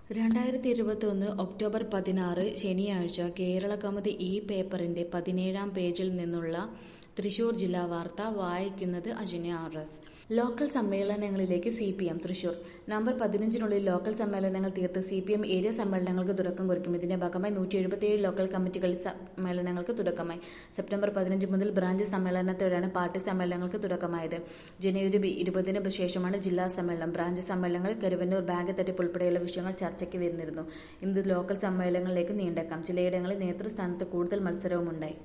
രണ്ടായിരത്തി ഇരുപത്തൊന്ന് ഒക്ടോബർ പതിനാറ് ശനിയാഴ്ച കേരള കൗമുദി ഈ പേപ്പറിന്റെ പതിനേഴാം പേജിൽ നിന്നുള്ള തൃശൂർ ജില്ലാ വാർത്ത വായിക്കുന്നത് അജന്യ ആർ എസ് ലോക്കൽ സമ്മേളനങ്ങളിലേക്ക് C P M Thrissur November പതിനഞ്ചിനുള്ളിൽ ലോക്കൽ സമ്മേളനങ്ങൾ തീർത്ത് സി പി എം ഏരിയ സമ്മേളനങ്ങൾക്ക് തുടക്കം കുറിക്കും ഇതിന്റെ ഭാഗമായി നൂറ്റി എഴുപത്തിയേഴ് ലോക്കൽ കമ്മിറ്റികൾ സമ്മേളനങ്ങൾക്ക് തുടക്കമായി സെപ്റ്റംബർ പതിനഞ്ച് മുതൽ ബ്രാഞ്ച് സമ്മേളനത്തോടെയാണ് പാർട്ടി സമ്മേളനങ്ങൾക്ക് തുടക്കമായത് ജനുവരി ഇരുപതിന് ശേഷമാണ് ജില്ലാ സമ്മേളനം ബ്രാഞ്ച് സമ്മേളനങ്ങൾ കരുവന്നൂർ ബാങ്ക് തട്ടിപ്പ് ഉൾപ്പെടെയുള്ള വിഷയങ്ങൾ ചർച്ചയ്ക്ക് വരുന്നിരുന്നു ഇന്ന് ലോക്കൽ സമ്മേളനങ്ങളിലേക്ക് നീണ്ടേക്കാം ചിലയിടങ്ങളിൽ നേതൃസ്ഥാനത്ത് കൂടുതൽ മത്സരവുമുണ്ടായി